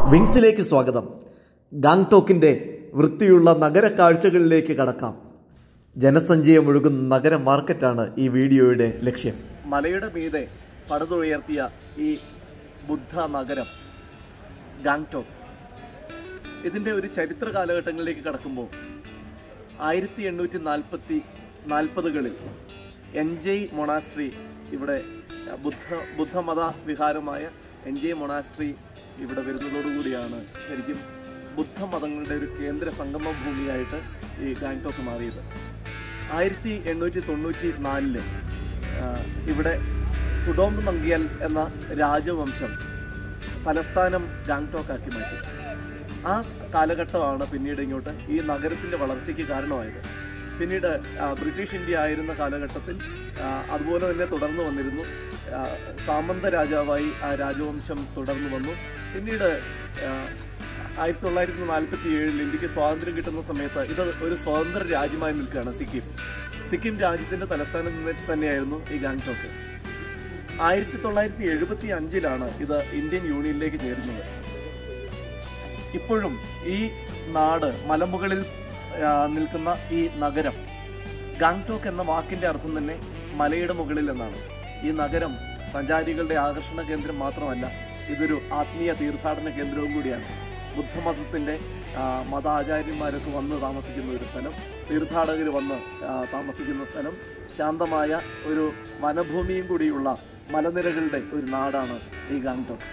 വിങ്സിലേക്ക് സ്വാഗതം ഗാങ്ടോക്കിൻ്റെ വൃത്തിയുള്ള നഗര കാഴ്ചകളിലേക്ക് കടക്കാം ജനസഞ്ചയം ഒഴുകുന്ന നഗര മാർക്കറ്റാണ് ഈ വീഡിയോയുടെ ലക്ഷ്യം മലയുടെ മീതെ പടുതുയർത്തിയ ഈ ബുദ്ധ നഗരം ഗാങ്ടോക്ക് ഇതിൻ്റെ ഒരു ചരിത്ര കാലഘട്ടങ്ങളിലേക്ക് കടക്കുമ്പോൾ ആയിരത്തി എണ്ണൂറ്റി നാൽപ്പത്തി നാൽപ്പതുകളിൽ എൻജയ് മൊണാസ്ട്രി ഇവിടെ ബുദ്ധ ബുദ്ധമത വിഹാരമായ എൻജയ് മൊണാസ്ട്രി ഇവിടെ വരുന്നതോടുകൂടിയാണ് ശരിക്കും ബുദ്ധമതങ്ങളുടെ ഒരു കേന്ദ്ര സംഗമ ഭൂമിയായിട്ട് ഈ ഗാങ്ടോക്ക് മാറിയത് ആയിരത്തി എണ്ണൂറ്റി തൊണ്ണൂറ്റി നാലില് ഇവിടെ തുഡോംബ് മങ്കിയൽ എന്ന രാജവംശം തലസ്ഥാനം ഗാങ്ടോക്കാക്കി മാറ്റി ആ കാലഘട്ടമാണ് പിന്നീട് ഇങ്ങോട്ട് ഈ നഗരത്തിൻ്റെ വളർച്ചയ്ക്ക് കാരണമായത് പിന്നീട് ആ, ബ്രിട്ടീഷ് ഇന്ത്യ ആയിരുന്ന കാലഘട്ടത്തിൽ ആ, അതുപോലെ തന്നെ തുടർന്ന് വന്നിരുന്നു ആ, സാമന്ത രാജാവായി ആ രാജവംശം തുടർന്ന് വന്നു പിന്നീട് ആ, ആയിരത്തി തൊള്ളായിരത്തി നാൽപ്പത്തി ഏഴിൽ ഇന്ത്യക്ക് സ്വാതന്ത്ര്യം കിട്ടുന്ന സമയത്ത് ഇത് ഒരു സ്വതന്ത്ര രാജ്യമായി നിൽക്കുകയാണ് സിക്കിം സിക്കിം രാജ്യത്തിന്റെ തലസ്ഥാനം തന്നെ- തന്നെയായിരുന്നു ഈ ഗാങ്ടോക്ക് ആയിരത്തി തൊള്ളായിരത്തി എഴുപത്തി അഞ്ചിലാണ് ഇത് ഇന്ത്യൻ യൂണിയനിലേക്ക് ചേരുന്നത് ഇപ്പോഴും ഈ നാട് മലമുകളിൽ ആ, നിൽക്കുന്ന ഈ നഗരം ഗാങ്ടോക്ക് എന്ന വാക്കിന്റെ അർത്ഥം തന്നെ മലയുടെ മുകളിൽ എന്നാണ് ഈ നഗരം സഞ്ചാരികളുടെ ആകർഷണ കേന്ദ്രം മാത്രമല്ല ഇതൊരു ആത്മീയ തീർത്ഥാടന കേന്ദ്രവും കൂടിയാണ് ബുദ്ധമതത്തിന്റെ ആ, മതാചാര്യന്മാരൊക്കെ വന്ന് താമസിക്കുന്ന ഒരു സ്ഥലം തീർത്ഥാടകർ വന്ന് ആ, താമസിക്കുന്ന സ്ഥലം ശാന്തമായ ഒരു വനഭൂമിയും കൂടിയുള്ള മലനിരകളുടെ ഒരു നാടാണ് ഈ ഗാങ്ടോക്ക്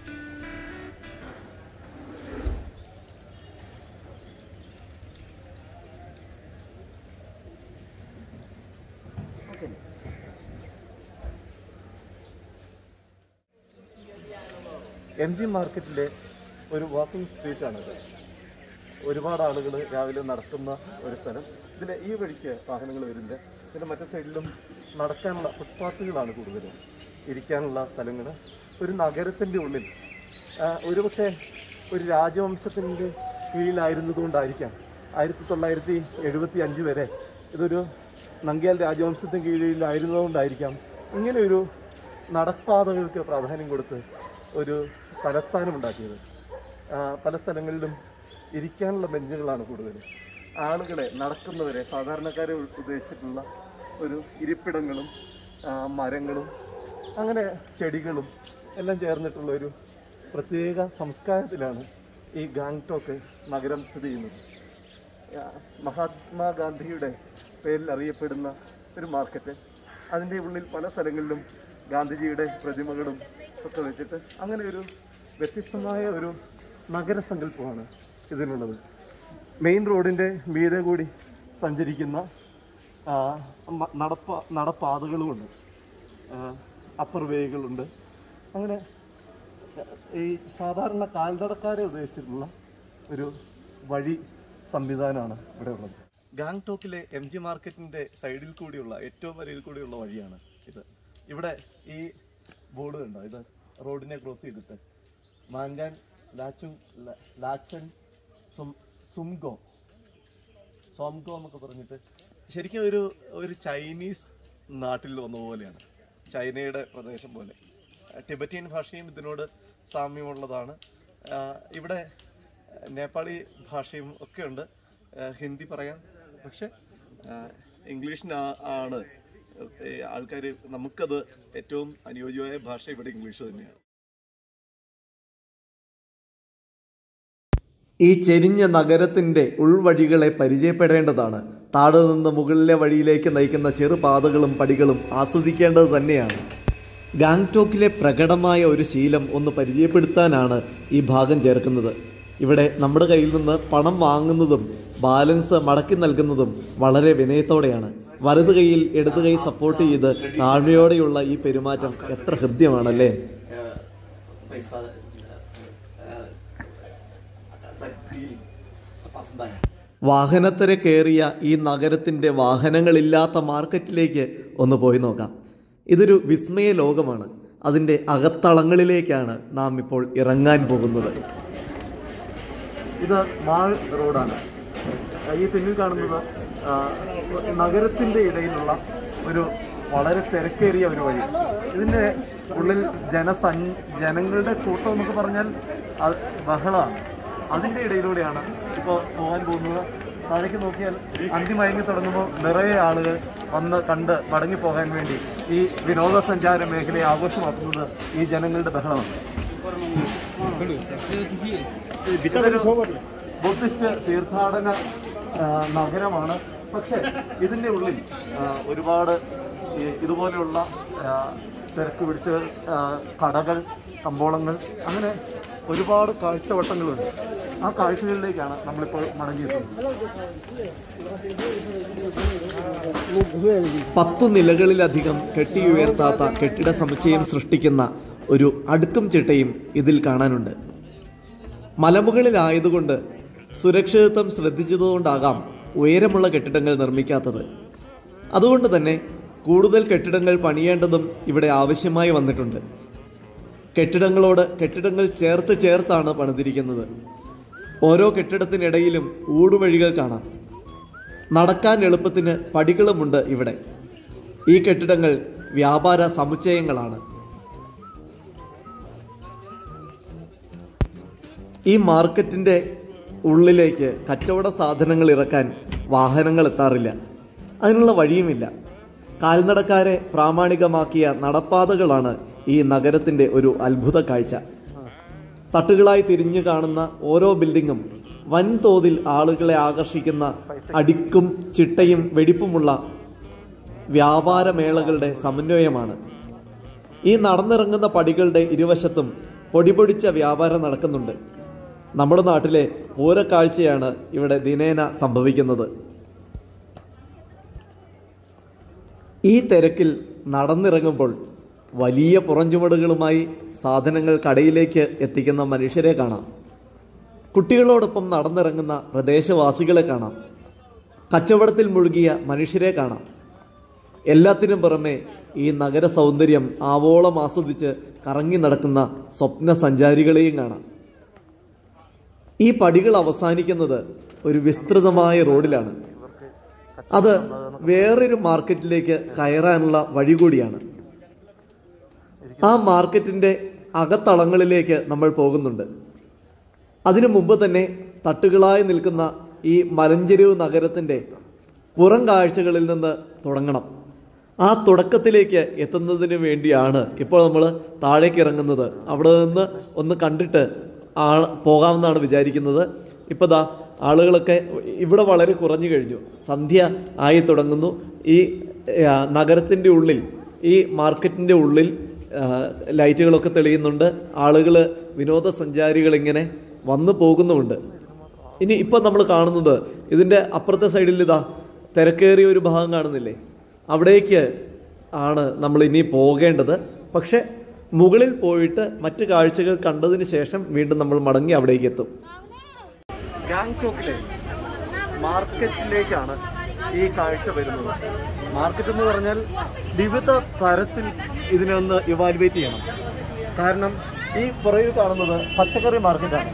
എം ജി മാർക്കറ്റിലെ ഒരു വാക്കിംഗ് സ്ട്രീറ്റ് ആണിത് ഒരുപാട് ആളുകൾ രാവിലെ നടക്കുന്ന ഒരു സ്ഥലം ഇതിൽ ഈ വഴിക്ക് വാഹനങ്ങൾ വരുന്നുണ്ട് ഇതിൻ്റെ മറ്റേ സൈഡിലും നടക്കാനുള്ള ഫുട്പാത്തുകളാണ് കൂടുതലും ഇരിക്കാനുള്ള സ്ഥലങ്ങൾ ഒരു നഗരത്തിൻ്റെ ഉള്ളിൽ ആ, ഒരുപക്ഷെ ഒരു രാജവംശത്തിൻ്റെ കീഴിലായിരുന്നതുകൊണ്ടായിരിക്കാം ആയിരത്തി തൊള്ളായിരത്തി എഴുപത്തി അഞ്ച് വരെ ഇതൊരു നങ്കിയാൽ രാജവംശത്തിന് കീഴിലായിരുന്നതുകൊണ്ടായിരിക്കാം ഇങ്ങനെ ഒരു നടപ്പാതകൾക്ക് പ്രാധാന്യം കൊടുത്ത് ഒരു തലസ്ഥാനം ഉണ്ടാക്കിയത് ആ, പല സ്ഥലങ്ങളിലും ഇരിക്കാനുള്ള ബെഞ്ചുകളാണ് കൂടുതൽ ആളുകളെ നടക്കുന്നവരെ സാധാരണക്കാരെ ഉൾ- ഉദ്ദേശിച്ചിട്ടുള്ള ഒരു ഇരിപ്പിടങ്ങളും ആ, മരങ്ങളും അങ്ങനെ ചെടികളും എല്ലാം ചേർന്നിട്ടുള്ള ഒരു പ്രത്യേക സംസ്കാരത്തിലാണ് ഈ ഗാങ്ടോക്ക് നഗരം സ്ഥിതി ചെയ്യുന്നത് ആ, മഹാത്മാഗാന്ധിയുടെ പേരിൽ അറിയപ്പെടുന്ന ഒരു മാർക്കറ്റ് അതിൻ്റെ ഉള്ളിൽ പല സ്ഥലങ്ങളിലും ഗാന്ധിജിയുടെ പ്രതിമകളും ഒക്കെ വെച്ചിട്ട് അങ്ങനെ ഒരു വ്യത്യസ്തമായ ഒരു നഗരസങ്കല്പമാണ് ഇതിനുള്ളത് മെയിൻ റോഡിൻ്റെ മീതെ കൂടി സഞ്ചരിക്കുന്ന ആ, മ- നടപ്പ നടപ്പാതകളുമുണ്ട് അപ്പർ വേകളുണ്ട് അങ്ങനെ ഈ സാധാരണ കാൽനടക്കാരെ ഉദ്ദേശിച്ചിട്ടുള്ള ഒരു വഴി സംവിധാനമാണ് ഇവിടെ ഉള്ളത് ഗാങ്ടോക്കിലെ എം ജി മാർക്കറ്റിന്റെ സൈഡിൽ കൂടിയുള്ള ഏറ്റവും വരയിൽ കൂടിയുള്ള വഴിയാണ് ഇത് ഇവിടെ ഈ ബോർഡ് കണ്ടോ ഇത് റോഡിനെ ക്രോസ് ചെയ്തിട്ട് മാൻഗാൻ ലാച്ചു ല- ലാച്ചൻ സും സുംഗോ സോംഗോ എന്നൊക്കെ പറഞ്ഞിട്ട് ശരിക്കും ഒരു ഒരു ചൈനീസ് നാട്ടിൽ വന്ന പോലെയാണ് ചൈനയുടെ പ്രദേശം പോലെ ടിബറ്റിയൻ ഭാഷയും ഇതിനോട് സാമ്യമുള്ളതാണ് ആ, ഇവിടെ നേപ്പാളി ഭാഷയും ഒക്കെ ഉണ്ട് ആ, ഹിന്ദി പറയാം പക്ഷെ ആ, ഇംഗ്ലീഷിന് ആ- ആണ് ആൾക്കാർ നമുക്കത് ഏറ്റവും അനുയോജ്യമായ ഭാഷ ഇവിടെ ഇംഗ്ലീഷ് തന്നെയാണ് ഈ ചെരിഞ്ഞ നഗരത്തിന്റെ ഉൾവഴികളെ പരിചയപ്പെടേണ്ടതാണ് താഴെ നിന്ന് മുകളിലെ വഴിയിലേക്ക് നയിക്കുന്ന ചെറുപാതകളും പടികളും ആസ്വദിക്കേണ്ടത് തന്നെയാണ് ഗാങ്ടോക്കിലെ പ്രകടമായ ഒരു ശീലം ഒന്ന് പരിചയപ്പെടുത്താനാണ് ഈ ഭാഗം ചേർക്കുന്നത് ഇവിടെ നമ്മുടെ കയ്യിൽ നിന്ന് പണം വാങ്ങുന്നതും ബാലൻസ് മടക്കി നൽകുന്നതും വളരെ വിനയത്തോടെയാണ് വലത് കൈയിൽ ഇടത് കൈ സപ്പോർട്ട് ചെയ്ത് താഴ്മയോടെയുള്ള ഈ പെരുമാറ്റം എത്ര ഹൃദ്യമാണല്ലേ വാഹനത്തിരെ കയറിയ ഈ നഗരത്തിൻ്റെ വാഹനങ്ങളില്ലാത്ത മാർക്കറ്റിലേക്ക് ഒന്ന് പോയി നോക്കാം ഇതൊരു വിസ്മയ ലോകമാണ് അതിൻ്റെ അകത്തളങ്ങളിലേക്കാണ് നാം ഇപ്പോൾ ഇറങ്ങാൻ പോകുന്നത് ഇത് മാൾ റോഡാണ് ഈ പിന്നിൽ കാണുന്നത് ആ, നഗരത്തിൻ്റെ ഇടയിലുള്ള ഒരു വളരെ തിരക്കേറിയ ഒരു വഴി ഇതിൻ്റെ ഉള്ളിൽ ജനസൻ ജനങ്ങളുടെ കൂട്ടം എന്നൊക്കെ പറഞ്ഞാൽ അത് ബഹളമാണ് അതിൻ്റെ ഇടയിലൂടെയാണ് ഇപ്പോൾ പോകാൻ പോകുന്നത് താഴേക്ക് നോക്കിയാൽ അന്തിമയങ്ങി തുടങ്ങുമ്പോൾ നിറയെ ആളുകൾ വന്ന് കണ്ട് മടങ്ങി പോകാൻ വേണ്ടി ഈ വിനോദസഞ്ചാര മേഖലയെ ആഘോഷമാക്കുന്നത് ഈ ജനങ്ങളുടെ ബഹളമാണ് ഇതൊരു ബുദ്ധിസ്റ്റ് തീർത്ഥാടന ആ, നഗരമാണ് പക്ഷേ ഇതിൻ്റെ ഉള്ളിൽ ആ, ഒരുപാട് ഈ ഇതുപോലെയുള്ള ആ, തിരക്ക് പിടിച്ച ആ, കടകൾ കമ്പോളങ്ങൾ അങ്ങനെ ഒരുപാട് കാഴ്ചവട്ടങ്ങളുണ്ട് ആ കാഴ്ചകളിലേക്കാണ് നമ്മളിപ്പോൾ മടങ്ങിയെത്തുന്നത് പത്തു നിലകളിലധികം കെട്ടിയുയർത്താത്ത കെട്ടിട സമുച്ചയം സൃഷ്ടിക്കുന്ന ഒരു അടുക്കും ചിട്ടയും ഇതിൽ കാണാനുണ്ട് മലമുകളിലായതുകൊണ്ട് സുരക്ഷിതത്വം ശ്രദ്ധിച്ചതുകൊണ്ടാകാം ഉയരമുള്ള കെട്ടിടങ്ങൾ നിർമ്മിക്കാത്തത് അതുകൊണ്ട് തന്നെ കൂടുതൽ കെട്ടിടങ്ങൾ പണിയേണ്ടതും ഇവിടെ ആവശ്യമായി വന്നിട്ടുണ്ട് കെട്ടിടങ്ങളോട് കെട്ടിടങ്ങൾ ചേർത്ത് ചേർത്താണ് പണിതിരിക്കുന്നത് ഓരോ കെട്ടിടത്തിനിടയിലും ഊടുവഴികൾ കാണാം നടക്കാൻ എളുപ്പത്തിന് പടികളുമുണ്ട് ഇവിടെ ഈ കെട്ടിടങ്ങൾ വ്യാപാര സമുച്ചയങ്ങളാണ് ഈ മാർക്കറ്റിൻ്റെ ഉള്ളിലേക്ക് കച്ചവട സാധനങ്ങൾ ഇറക്കാൻ വാഹനങ്ങൾ എത്താറില്ല അതിനുള്ള വഴിയുമില്ല കാൽനടക്കാരെ പ്രാമാണികമാക്കിയ നടപ്പാതകളാണ് ഈ നഗരത്തിൻ്റെ ഒരു അത്ഭുത കാഴ്ച തട്ടുകളായി തിരിഞ്ഞു കാണുന്ന ഓരോ ബിൽഡിങ്ങും വൻതോതിൽ ആളുകളെ ആകർഷിക്കുന്ന അടുക്കും ചിട്ടയും വെടിപ്പുമുള്ള വ്യാപാരമേളകളുടെ സമന്വയമാണ് ഈ നടന്നിറങ്ങുന്ന പടികളുടെ ഇരുവശത്തും പൊടിപൊടിച്ച വ്യാപാരം നടക്കുന്നുണ്ട് നമ്മുടെ നാട്ടിലെ പൂരക്കാഴ്ചയാണ് ഇവിടെ ദിനേന സംഭവിക്കുന്നത് ഈ തിരക്കിൽ നടന്നിറങ്ങുമ്പോൾ വലിയ പുറഞ്ചുമടുകളുമായി സാധനങ്ങൾ കടയിലേക്ക് എത്തിക്കുന്ന മനുഷ്യരെ കാണാം കുട്ടികളോടൊപ്പം നടന്നിറങ്ങുന്ന പ്രദേശവാസികളെ കാണാം കച്ചവടത്തിൽ മുഴുകിയ മനുഷ്യരെ കാണാം എല്ലാത്തിനും പുറമെ ഈ നഗര സൗന്ദര്യം ആവോളം ആസ്വദിച്ച് കറങ്ങി നടക്കുന്ന സ്വപ്ന സഞ്ചാരികളെയും കാണാം ഈ പടികൾ അവസാനിക്കുന്നത് ഒരു വിസ്തൃതമായ റോഡിലാണ് അത് വേറൊരു മാർക്കറ്റിലേക്ക് കയറാനുള്ള വഴി കൂടിയാണ് ആ മാർക്കറ്റിൻ്റെ അകത്തളങ്ങളിലേക്ക് നമ്മൾ പോകുന്നുണ്ട് അതിനു മുമ്പ് തന്നെ തട്ടുകളായി നിൽക്കുന്ന ഈ മലഞ്ചെരുവ് നഗരത്തിൻ്റെ പുറം കാഴ്ചകളിൽ നിന്ന് തുടങ്ങണം ആ തുടക്കത്തിലേക്ക് എത്തുന്നതിന് വേണ്ടിയാണ് ഇപ്പോൾ നമ്മൾ താഴേക്ക് ഇറങ്ങുന്നത് അവിടെ നിന്ന് ഒന്ന് കണ്ടിട്ട് ആ പോകാമെന്നാണ് വിചാരിക്കുന്നത് ഇപ്പോൾ ദാ ആളുകളൊക്കെ ഇവിടെ വളരെ കുറഞ്ഞു കഴിഞ്ഞു സന്ധ്യ ആയി തുടങ്ങുന്നു ഈ ആ, നഗരത്തിൻ്റെ ഉള്ളിൽ ഈ മാർക്കറ്റിൻ്റെ ഉള്ളിൽ ആ, ലൈറ്റുകളൊക്കെ തെളിയുന്നുണ്ട് ആളുകൾ വിനോദസഞ്ചാരികൾ ഇങ്ങനെ വന്നു പോകുന്നുമുണ്ട് ഇനി ഇപ്പം നമ്മൾ കാണുന്നത് ഇതിൻ്റെ അപ്പുറത്തെ സൈഡിൽ ഇതാ തിരക്കേറിയ ഒരു ഭാഗം കാണുന്നില്ലേ അവിടേക്ക് ആണ് നമ്മൾ ഇനി പോകേണ്ടത് പക്ഷെ മുകളിൽ പോയിട്ട് മറ്റു കാഴ്ചകൾ കണ്ടതിന് ശേഷം വീണ്ടും നമ്മൾ മടങ്ങി അവിടേക്ക് എത്തും ഗാങ്ടോക്കിലെ മാർക്കറ്റിലേക്കാണ് ഈ കാഴ്ച വരുന്നത് മാർക്കറ്റ് എന്ന് പറഞ്ഞാൽ വിവിധ തരത്തിൽ ഇതിനെ ഒന്ന് ഇവാലുവേറ്റ് ചെയ്യണം കാരണം ഈ പുറകിൽ കാണുന്നത് പച്ചക്കറി മാർക്കറ്റാണ്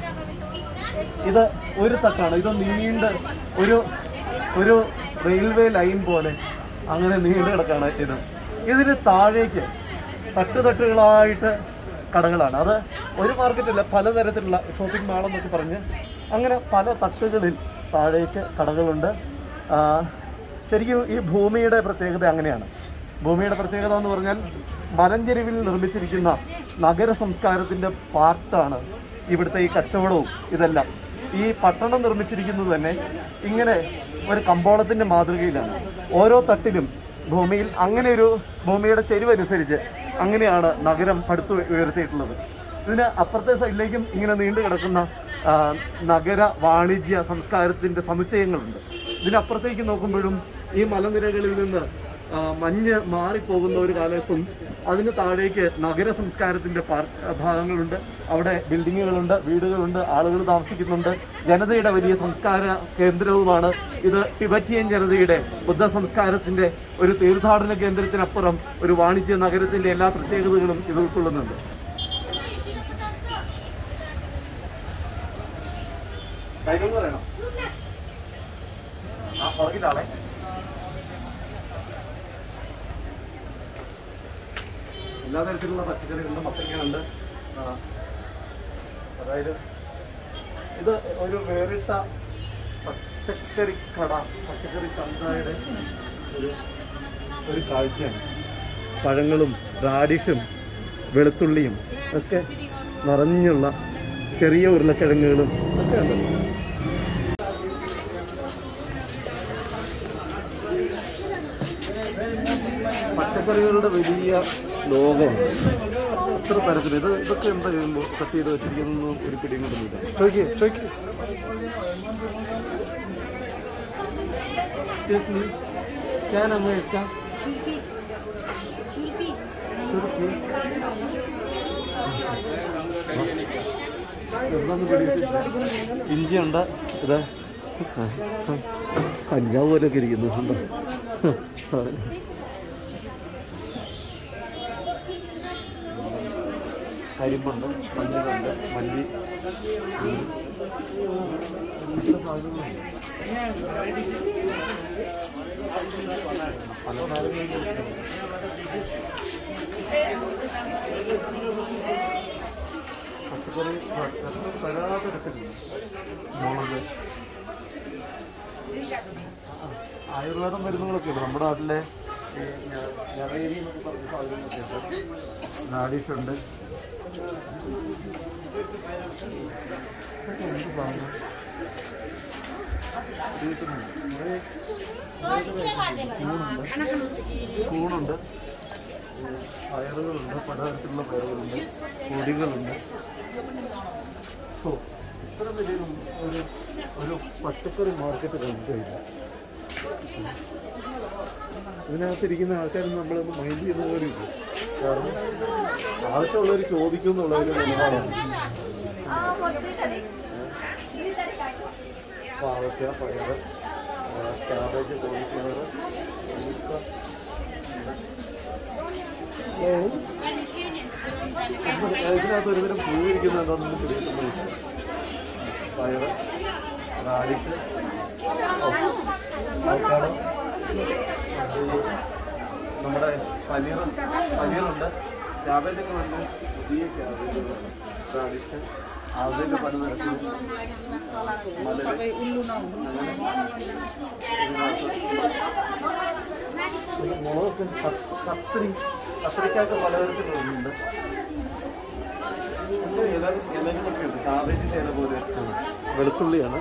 ഇത് ഒരു തട്ടാണ് ഇത് നീണ്ട് ഒരു ഒരു റെയിൽവേ ലൈൻ പോലെ അങ്ങനെ നീണ്ടു കിടക്കാണ് ഇത് ഇതിന് താഴേക്ക് തട്ടുതട്ടുകളായിട്ട് കടകളാണ് അത് ഒരു മാർക്കറ്റല്ല പലതരത്തിലുള്ള ഷോപ്പിംഗ് മാൾ എന്നൊക്കെ പറഞ്ഞ് അങ്ങനെ പല തട്ടുകളിൽ താഴേക്ക് കടകളുണ്ട് ആ, ശരിക്കും ഈ ഭൂമിയുടെ പ്രത്യേകത അങ്ങനെയാണ് ഭൂമിയുടെ പ്രത്യേകത എന്ന് പറഞ്ഞാൽ മലഞ്ചെരുവിൽ നിർമ്മിച്ചിരിക്കുന്ന നഗര സംസ്കാരത്തിൻ്റെ പാർട്ടാണ് ഇവിടുത്തെ ഈ കച്ചവടവും ഇതെല്ലാം ഈ പട്ടണം നിർമ്മിച്ചിരിക്കുന്നത് തന്നെ ഇങ്ങനെ ഒരു കമ്പോളത്തിൻ്റെ മാതൃകയിലാണ് ഓരോ തട്ടിലും ഭൂമിയിൽ അങ്ങനെ ഒരു ഭൂമിയുടെ ചെരിവനുസരിച്ച് അങ്ങനെയാണ് നഗരം പടുത്തു ഉയർത്തിയിട്ടുള്ളത് ഇതിന് അപ്പുറത്തെ സൈഡിലേക്കും ഇങ്ങനെ നീണ്ടു കിടക്കുന്ന ആ, നഗര വാണിജ്യ സംസ്കാരത്തിൻ്റെ സമുച്ചയങ്ങളുണ്ട് ഇതിനപ്പുറത്തേക്ക് നോക്കുമ്പോഴും ഈ മലനിരകളിൽ നിന്ന് ആ, മഞ്ഞ് മാറിപ്പോകുന്ന ഒരു കാലത്തും അതിന് താഴേക്ക് നഗര സംസ്കാരത്തിൻ്റെ പാർ ഭാഗങ്ങളുണ്ട് അവിടെ ബിൽഡിങ്ങുകളുണ്ട് വീടുകളുണ്ട് ആളുകൾ താമസിക്കുന്നുണ്ട് ജനതയുടെ വലിയ സംസ്കാര കേന്ദ്രവുമാണ് ഇത് ടിബറ്റിയൻ ജനതയുടെ ബുദ്ധ സംസ്കാരത്തിൻ്റെ ഒരു തീർത്ഥാടന കേന്ദ്രത്തിനപ്പുറം ഒരു വാണിജ്യ നഗരത്തിൻ്റെ എല്ലാ പ്രത്യേകതകളും ഇത് ഉൾക്കൊള്ളുന്നുണ്ട് ടൈമിംഗ് പറയണം ആ പുറകിലാളെ എല്ലാ തരത്തിലുള്ള പച്ചക്കറികളുണ്ട് മത്തങ്ങയുണ്ട് ആ, അതായത് ഇത് ഒരു വേറിട്ട പച്ചക്കറി കട പച്ചക്കറി ചന്തയുടെ ഒരു ഒരു കാഴ്ചയാണ് പഴങ്ങളും റാഡിഷും വെളുത്തുള്ളിയും ഒക്കെ നിറഞ്ഞുള്ള ചെറിയ ഉരുളക്കിഴങ്ങുകളും ഒക്കെ ഉണ്ട് പച്ചക്കറികളുടെ വലിയ ലോകമാണ് എത്ര തരത്തിൽ ഇത് ഇതൊക്കെ എന്താ ചെയ്യുമ്പോൾ കട്ട് ചെയ്ത് വെച്ചിരിക്കുന്നു ഒരു പിടിയും കൊണ്ടൊന്നുമില്ല ചോദിക്കേ ചോദിക്കേ Excuse me. क्या नाम है इसका छुरपी छुरपी തുർക്കി എന്താന്ന് പിടിയിട്ടില്ല. ഇഞ്ചിയുണ്ട് ഇത് കഞ്ചാവ് പോലെയൊക്കെ ഇരിക്കുന്നു ഉണ്ടോ കരിമ്പുണ്ട് മഞ്ഞളുണ്ട് മല്ലി ഉം. ഇത്ര സാധനങ്ങളുണ്ട്. പല സാധനങ്ങളും പച്ചക്കറി തരാതിരക്കില്ല മുളക് ആയുർവേദം മരുന്നുകളൊക്കെ ഉണ്ട് നമ്മുടെ നാട്ടിലെ ഈ ഞ- ഞറേരി എന്നൊക്കെ പറഞ്ഞ സാധനങ്ങളൊക്കെ ഉണ്ട് നാഡീഷുണ്ട് ഇതൊക്കെ എന്ത് സാധനം ഇത് കിട്ടുന്നുണ്ട്. ഇവിടെ സ്പൂണുണ്ട് പയറുകളുണ്ട് പലതരത്തിലുള്ള പയറുകളുണ്ട് പൊടികളുണ്ട് ഓ ഇത്ര വലിയ ഒരു ഒരു പച്ചക്കറി മാർക്കറ്റ് കണ്ടിട്ടില്ല ഇതിനകത്തിരിക്കുന്ന ആൾക്കാരൊന്നും നമ്മളൊന്നും മൈൻഡ് ചെയ്യുന്ന പോലും ഇല്ല കാരണം ആവശ്യമുള്ളവർ ചോദിക്കും എന്നുള്ളതിന് നിലപാടാണ് പാവയ്ക്ക പയറ് ക്യാബേജ് കോളിഫ്ലവർ ഇതിനകത്ത് ഒരുതരം പൂവിരിക്കുന്ന എന്താണെന്ന് പിടികിട്ടുന്നില്ല പയറ് റാഡിക്ക് അവക്കാഡോ നമ്മുടെ പനീർ പനീറുണ്ട് ക്യാബേജൊക്കെ നല്ല പുതിയ ക്യാബേജ് റാഡിക്ക് അതിൻ്റെ പല നിരക്കിലും മലര് പിന്നെ മുളകൊക്കെ കത്ത്- കത്തിരി കത്തിരിക്കൊക്കെ പലതരത്തിലുണ്ട് പിന്നെ ഇല ഇലകളൊക്കെ ഉണ്ട് കാവേജിൻ്റെ ഇല പോലെ വെളുത്തുള്ളിയാണ്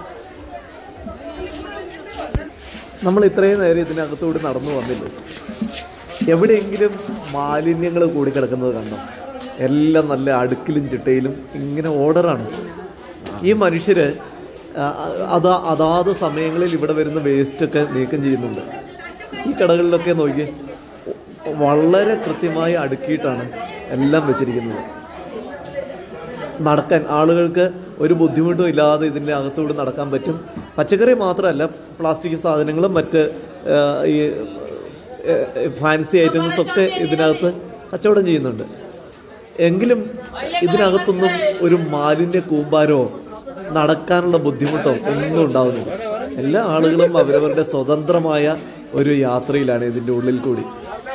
നമ്മൾ ഇത്രയും നേരം ഇതിനകത്തൂടെ നടന്നു വന്നില്ലേ എവിടെയെങ്കിലും മാലിന്യങ്ങൾ കൂടിക്കിടക്കുന്നത് കണ്ടോ എല്ലാം നല്ല അടുക്കിലും ചിട്ടയിലും ഇങ്ങനെ ഓർഡറാണ് ഈ മനുഷ്യർ അതാ അതാത് സമയങ്ങളിൽ ഇവിടെ വരുന്ന വേസ്റ്റൊക്കെ നീക്കം ചെയ്യുന്നുണ്ട് ഈ കടകളിലൊക്കെ നോക്കി വളരെ കൃത്യമായി അടുക്കിയിട്ടാണ് എല്ലാം വെച്ചിരിക്കുന്നത് നടക്കാൻ ആളുകൾക്ക് ഒരു ബുദ്ധിമുട്ടും ഇല്ലാതെ ഇതിൻ്റെ അകത്തൂടെ നടക്കാൻ പറ്റും പച്ചക്കറി മാത്രമല്ല പ്ലാസ്റ്റിക് സാധനങ്ങളും മറ്റ് ആ, ഈ ഫാൻസി ഐറ്റംസ് ഒക്കെ ഇതിനകത്ത് കച്ചവടം ചെയ്യുന്നുണ്ട് എങ്കിലും ഇതിനകത്തൊന്നും ഒരു മാലിന്യ കൂമ്പാരോ നടക്കാനുള്ള ബുദ്ധിമുട്ടോ ഒന്നും ഉണ്ടാവുന്നില്ല എല്ലാ ആളുകളും അവരവരുടെ സ്വതന്ത്രമായ ഒരു യാത്രയിലാണ് ഇതിൻ്റെ ഉള്ളിൽ കൂടി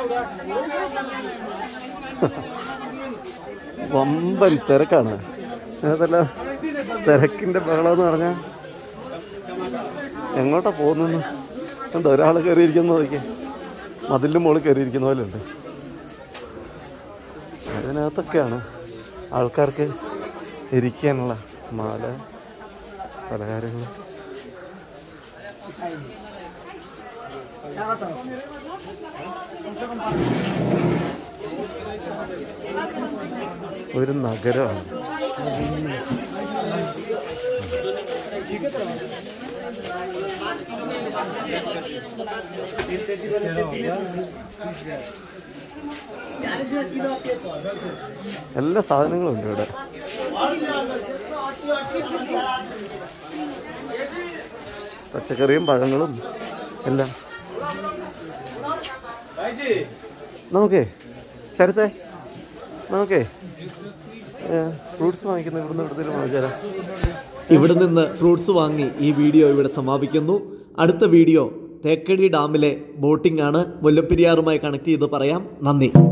വമ്പൻ തിരക്കാണ് അതല്ല തിരക്കിന്റെ ബഹളം എന്ന് പറഞ്ഞാൽ എങ്ങോട്ടാ പോകുന്നെന്ന് കണ്ടോ ഒരാൾ കയറിയിരിക്കുന്ന നോക്കി മതിലിൻ്റെ മുകളിൽ കയറിയിരിക്കുന്ന പോലെ ഉണ്ട് അതിനകത്തൊക്കെയാണ് ആൾക്കാർക്ക് ഇരിക്കാനുള്ള മാല പല കാര്യങ്ങളും ഒരു നഗരമാണ് എല്ലാ സാധനങ്ങളും ഉണ്ട് ഇവിടെ പച്ചക്കറിയും പഴങ്ങളും എല്ലാം നമുക്കേ ശരത്തെ നമുക്കേ ഫ്രൂട്ട്സ് വാങ്ങിക്കുന്ന ഇവിടുന്ന് ഇവിടുത്തെ വാങ്ങിച്ചാലോ ഇവിടെ നിന്ന് ഫ്രൂട്ട്സ് വാങ്ങി ഈ വീഡിയോ ഇവിടെ സമാപിക്കുന്നു അടുത്ത വീഡിയോ തേക്കടി ഡാമിലെ ബോട്ടിംഗ് ആണ് മുല്ലപ്പെരിയാറുമായി കണക്ട് ചെയ്ത് പറയാം നന്ദി